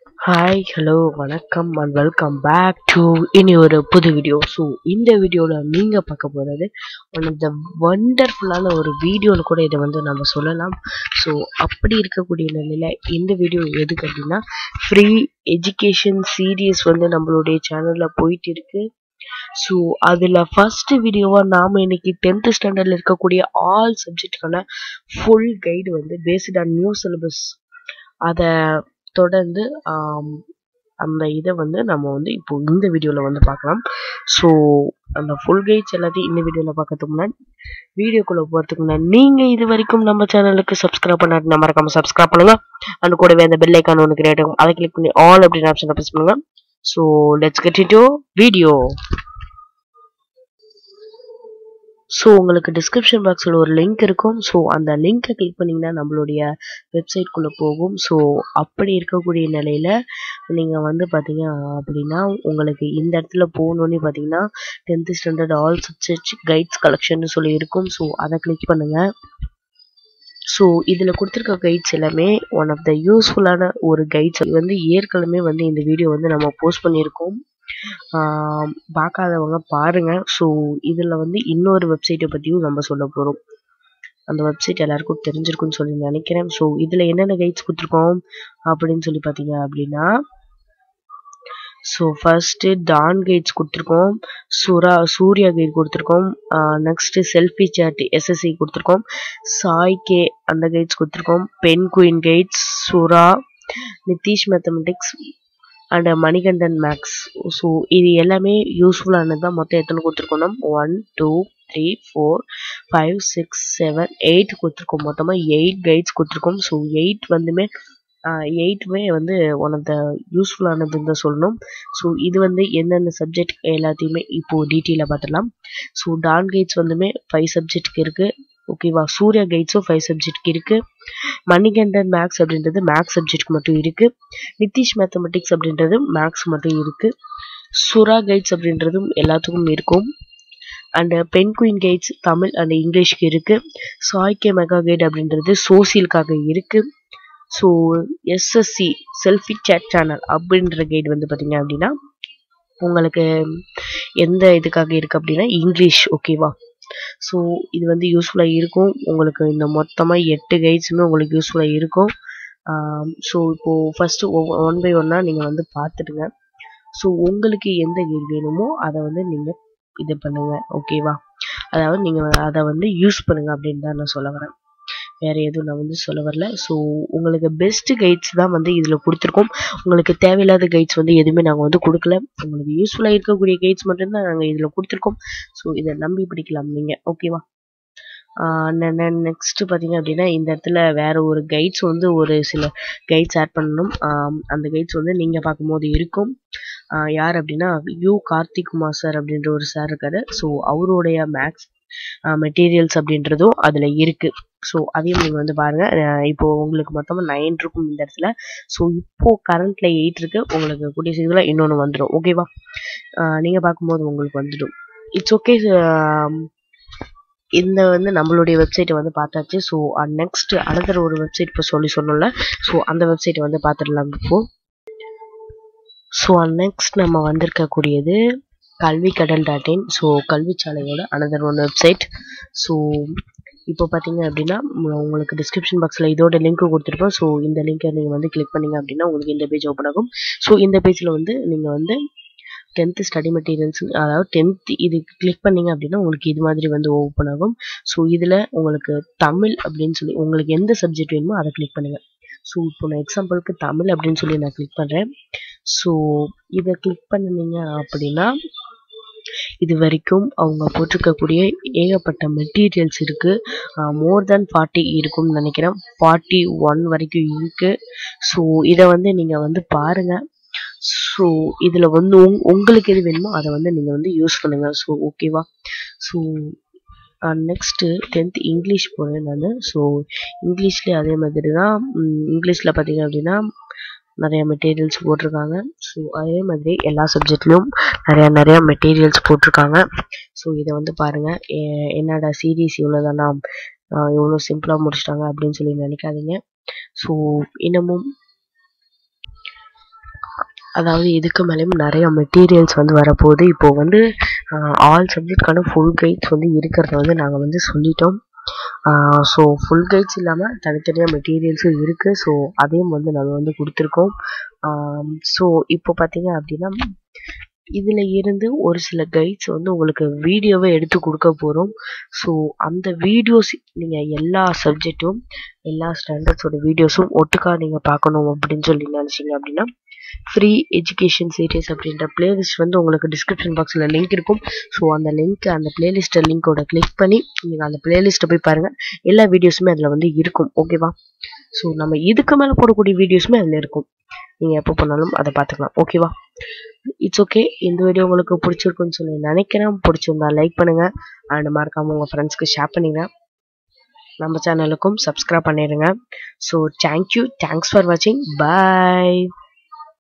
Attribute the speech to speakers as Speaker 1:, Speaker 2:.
Speaker 1: hi hello வணக்கம் and welcome back to இனி ஒரு புது வீடியோ ஸோ இந்த வீடியோவில் நீங்கள் பார்க்க போகிறது ஒன் ஆஃப் த வண்டர்ஃபுல்லான ஒரு வீடியோன்னு கூட இதை வந்து நம்ம சொல்லலாம் ஸோ அப்படி இருக்கக்கூடிய நிலையில் இந்த வீடியோ எதுக்கு அப்படின்னா ஃப்ரீ எஜுகேஷன் சீரியஸ் வந்து நம்மளுடைய சேனலில் போயிட்டு இருக்கு ஸோ அதில் ஃபர்ஸ்ட் வீடியோவாக நாம் இன்னைக்கு டென்த்து ஸ்டாண்டர்டில் இருக்கக்கூடிய ஆல் சப்ஜெக்ட்கான ஃபுல் கைடு வந்து பேஸ்ட் ஆன் நியூ சிலபஸ் அதை தொடர்ந்து ஆம், அந்த இதை வந்து நம்ம வந்து இப்போ இந்த வீடியோவில் வந்து பார்க்கலாம் ஸோ அந்த ஃபுல் கைட்ஸ் எல்லாத்தையும் இந்த வீடியோவில் பார்க்கறதுக்கு முன்னாடி வீடியோக்குள்ளே போகிறதுக்கு முன்னாடி நீங்கள் இது வரைக்கும் நம்ம சேனலுக்கு சப்ஸ்கிரைப் பண்ணாட்டி மறக்காம சப்ஸ்கிரைப் பண்ணுங்க அண்ட் கூடவே அந்த பெல் ஐக்கான் ஒன்று கிரியேட் ஆகும் அதை கிளிக் பண்ணி ஆல் அப்படின்னு ஆப்ஷனை ப்ரெஸ் பண்ணுங்க so let's get it video so உங்களுக்கு டிஸ்கிரிப்ஷன் பாக்ஸில் ஒரு லிங்க் இருக்கும் ஸோ அந்த லிங்க்கை கிளிக் பண்ணிங்கன்னா நம்மளுடைய வெப்சைட்குள்ளே போகும் ஸோ அப்படி இருக்கக்கூடிய நிலையில் நீங்கள் வந்து பார்த்தீங்க அப்படின்னா உங்களுக்கு இந்த இடத்துல போகணுன்னே பார்த்தீங்கன்னா tenth standard all subject guides collection சொல்லி இருக்கும் ஸோ அதை கிளிக் பண்ணுங்கள் ஸோ இதில் கொடுத்துருக்க கைட்ஸ் எல்லாமே ஒன் ஆஃப் த யூஸ்ஃபுல்லான ஒரு கைட்ஸ் வந்து ஏற்கனவே வந்து இந்த வீடியோ வந்து நம்ம போஸ்ட் பண்ணியிருக்கோம் ஆம், பார்க்காதவங்க பாருங்க ஸோ இதில் வந்து இன்னொரு வெப்சைட்டை பற்றியும் நம்ம சொல்ல போகிறோம் அந்த வெப்சைட் எல்லாருக்கும் தெரிஞ்சிருக்கும்னு சொல்லி நினைக்கிறேன் ஸோ இதில் என்னென்ன கைட்ஸ் கொடுத்துருக்கோம் அப்படின்னு சொல்லி பார்த்தீங்க அப்படின்னா ஸோ ஃபர்ஸ்ட்டு டான் கைட்ஸ் கொடுத்துருக்கோம் சுரா சூர்யா கைட் கொடுத்துருக்கோம் நெக்ஸ்ட்டு செல்ஃபி சாட் எஸ்எஸ்சி கொடுத்துருக்கோம் சாய் கே அந்த கைட்ஸ் கொடுத்துருக்கோம் Pen Queen guides Sura Nithish mathematics and Manikandan maths so இது எல்லாமே யூஸ்ஃபுல்லானது தான் மொத்தம் எத்தனை கொடுத்துருக்கோம் one two three four five six seven eight கொடுத்துருக்கோம் மொத்தமாக எயிட் கைட்ஸ் கொடுத்துருக்கோம் ஸோ எயிட் வந்துமே எயிட்டுமே வந்து ஒன் ஆஃப் த யூஸ்ஃபுல்லானதுன்னு தான் சொல்லணும் ஸோ இது வந்து எந்தெந்த சப்ஜெக்ட் எல்லாத்தையுமே இப்போது டீட்டெயிலாக பார்த்துடலாம் ஸோ டான் கைட்ஸ் வந்துமே ஃபைவ் சப்ஜெக்ட்க்கு இருக்குது ஓகேவா சூர்யா கைட்ஸும் ஃபைவ் சப்ஜெக்ட்க்கு இருக்குது மணிகண்டன் மேக்ஸ் அப்படின்றது மேக்ஸ் சப்ஜெக்ட்க்கு மட்டும் இருக்குது நிதிஷ் மேத்தமெட்டிக்ஸ் அப்படின்றது மேக்ஸ் மட்டும் இருக்குது சுரா கைட்ஸ் அப்படின்றதும் எல்லாத்துக்கும் இருக்கும் and Pen Queen guides Tamil and இங்கிலீஷ்க்கு இருக்குது சாய்கே மெகா கைட் அப்படின்றது சோசியலுக்காக இருக்குது so SSC Selfie Chat channel அப்படின்ற கைடு வந்து பார்த்தீங்க அப்படின்னா உங்களுக்கு எந்த இதுக்காக இருக்குது அப்படின்னா இங்கிலீஷ் ஓகேவா ஸோ இது வந்து யூஸ்ஃபுல்லாக இருக்கும் உங்களுக்கு இந்த மொத்தமாக எட்டு கைட்ஸுமே உங்களுக்கு யூஸ்ஃபுல்லாக இருக்கும் ஸோ இப்போது ஃபஸ்ட்டு ஒன் பை ஒன்னாக நீங்கள் வந்து பார்த்துடுங்க ஸோ உங்களுக்கு எந்த கைடு வேணுமோ அதை வந்து நீங்கள் இது பண்ணுங்க ஓகேவா அதாவது நீங்கள் அதை வந்து யூஸ் பண்ணுங்க அப்படின்னு தான் நான் சொல்ல வரேன் வேற எதுவும் நான் வந்து சொல்ல வரல ஸோ உங்களுக்கு பெஸ்ட் கைட்ஸ் தான் வந்து இதில் கொடுத்துருக்கோம் உங்களுக்கு தேவையில்லாத கைட்ஸ் வந்து எதுவுமே நாங்கள் வந்து கொடுக்கல உங்களுக்கு யூஸ்ஃபுல்லாக இருக்கக்கூடிய கைட்ஸ் மட்டும்தான் நாங்கள் இதில் கொடுத்துருக்கோம் ஸோ இதை நம்பி பிடிக்கலாம் நீங்கள் ஓகேவா நெக்ஸ்ட் பார்த்தீங்க அப்படின்னா இந்த இடத்துல வேற ஒரு கைட்ஸ் வந்து ஒரு சில கைட்ஸ் ஆட் பண்ணணும் ஆம், அந்த கைட்ஸ் வந்து நீங்கள் பார்க்கும்போது இருக்கும் ஆஹ் யார் அப்படின்னா யூ கார்த்திக் குமார் சார் அப்படின்ற ஒரு சார் இருக்காரு ஸோ அவருடைய மேக்ஸ் மெட்டீரியல்ஸ் அப்படின்றதும் அதில் இருக்கு ஸோ அதையும் நீங்கள் வந்து பாருங்க அஹ் இப்போ உங்களுக்கு மொத்தமாக நைன் இருக்கும் இந்த இடத்துல ஸோ இப்போ கரண்ட்ல எயிட் இருக்கு உங்களுக்கு கூடிய சீக்கிரத்தில் இன்னொன்று வந்துடும் ஓகேவா நீங்கள் பார்க்கும்போது உங்களுக்கு வந்துடும் இட்ஸ் ஓகே இந்த வந்து நம்மளுடைய வெப்சைட்டை வந்து பார்த்தாச்சு ஸோ நெக்ஸ்ட் அடுத்த ஒரு வெப்சைட் இப்போ சொல்லி சொன்னோம்ல ஸோ அந்த வெப்சைட்டை வந்து பார்த்துடலாம் இப்போ ஸோ நெக்ஸ்ட் நம்ம வந்திருக்கக்கூடியது Kalvi Kadal dot in so கல்விச்சாலையோட அனதர் ஒன் வெப்சைட் ஸோ இப்போ பார்த்தீங்க அப்படின்னா உம் உங்களுக்கு டிஸ்கிரிப்ஷன் பாக்ஸில் இதோட லிங்க் கொடுத்துருப்போம் ஸோ இந்த லிங்கை நீங்கள் வந்து கிளிக் பண்ணீங்க அப்படின்னா உங்களுக்கு இந்த பேஜ் ஓப்பன் ஆகும் ஸோ இந்த பேஜில் வந்து நீங்கள் வந்து டென்த்து ஸ்டடி மெட்டீரியல்ஸ் அதாவது டென்த் இது கிளிக் பண்ணீங்க அப்படின்னா உங்களுக்கு இது மாதிரி வந்து ஓப்பன் ஆகும் ஸோ இதில் உங்களுக்கு தமிழ் அப்படின்னு சொல்லி உங்களுக்கு எந்த சப்ஜெக்ட் வேணுமோ அதை கிளிக் பண்ணுங்க ஸோ இப்போ நான் எக்ஸாம்பிளுக்கு தமிழ் அப்படின்னு சொல்லி நான் கிளிக் பண்ணுறேன் ஸோ இதை கிளிக் பண்ணுனீங்க அப்படின்னா இது வரைக்கும் அவங்க போட்டிருக்கக்கூடிய ஏகப்பட்ட மெட்டீரியல்ஸ் இருக்கு மோர் தென் ஃபார்ட்டி இருக்கும்னு நினைக்கிறேன் ஃபார்ட்டி ஒன் வரைக்கும் இருக்கு ஸோ இதை வந்து நீங்க வந்து பாருங்க ஸோ இதுல வந்து உங்- உங்களுக்கு எது வேணுமோ அதை வந்து நீங்க வந்து யூஸ் பண்ணுங்க ஸோ ஓகேவா ஸோ நெக்ஸ்ட்டு டென்த் இங்கிலீஷ் போகிறேன் நான் ஸோ இங்கிலீஷ்லேயே அதே மாதிரி தான் இங்கிலீஷில் பார்த்தீங்க அப்படின்னா நிறைய மெட்டீரியல்ஸ் போட்டிருக்காங்க ஸோ அதே மாதிரி எல்லா சப்ஜெக்ட்லேயும் நிறையா நிறையா மெட்டீரியல்ஸ் போட்டிருக்காங்க ஸோ இதை வந்து பாருங்கள் என்னடா சீரீஸ் இவ்வளோ தானா இவ்வளோ சிம்பிளாக முடிச்சிட்டாங்க அப்படின்னு சொல்லி நினைக்காதீங்க ஸோ இன்னமும் அதாவது இதுக்கு மேலேயும் நிறைய மெட்டீரியல்ஸ் வந்து வரப்போகுது இப்போ வந்து ஆல் சப்ஜெக்ட்கான ஃபுல் கைட்ஸ் வந்து இருக்கிறத வந்து நாங்கள் வந்து சொல்லிட்டோம் ஸோ ஃபுல் கைட்ஸ் இல்லாமல் தனித்தனியாக மெட்டீரியல்ஸும் இருக்குது ஸோ அதையும் வந்து நம்ம வந்து கொடுத்துருக்கோம் ஸோ இப்போ பார்த்தீங்க அப்படின்னா இதில் இருந்து ஒரு சில கைட்ஸ் வந்து உங்களுக்கு வீடியோவை எடுத்து கொடுக்க போகிறோம் ஸோ அந்த வீடியோஸ் நீங்கள் எல்லா சப்ஜெக்ட்டும் எல்லா ஸ்டாண்டர்ட்ஸோட வீடியோஸும் ஒட்டுக்கா நீங்கள் பார்க்கணும் அப்படின்னு சொல்லி நினச்சிங்க அப்படின்னா ஃப்ரீ எஜுகேஷன் சீரியஸ் அப்படின்ற பிளேலிஸ்ட் வந்து உங்களுக்கு டிஸ்கிரிப்ஷன் பாக்ஸில் லிங்க் இருக்கும் ஸோ அந்த லிங்க் அந்த பிளேலிஸ்ட்டை லிங்கோட கிளிக் பண்ணி நீங்கள் அந்த பிளேலிஸ்ட்டை போய் பாருங்கள் எல்லா வீடியோஸுமே அதில் வந்து இருக்கும் ஓகேவா ஸோ நம்ம இதுக்கு மேலே போடக்கூடிய வீடியோஸுமே அதில் இருக்கும் நீங்கள் எப்போ பண்ணாலும் அதை பார்த்துக்கலாம் ஓகேவா இட்ஸ் ஓகே இந்த வீடியோ உங்களுக்கு பிடிச்சிருக்குன்னு சொல்லி நினைக்கிறேன் பிடிச்சிருந்தா லைக் பண்ணுங்கள் அண்ட் மறக்காமல் உங்கள் ஃப்ரெண்ட்ஸ்க்கு ஷேர் பண்ணுங்க நம்ம சேனலுக்கும் சப்ஸ்கிரைப் பண்ணிடுங்க ஸோ தேங்க்யூ தேங்க்ஸ் ஃபார் வாட்சிங் பாய்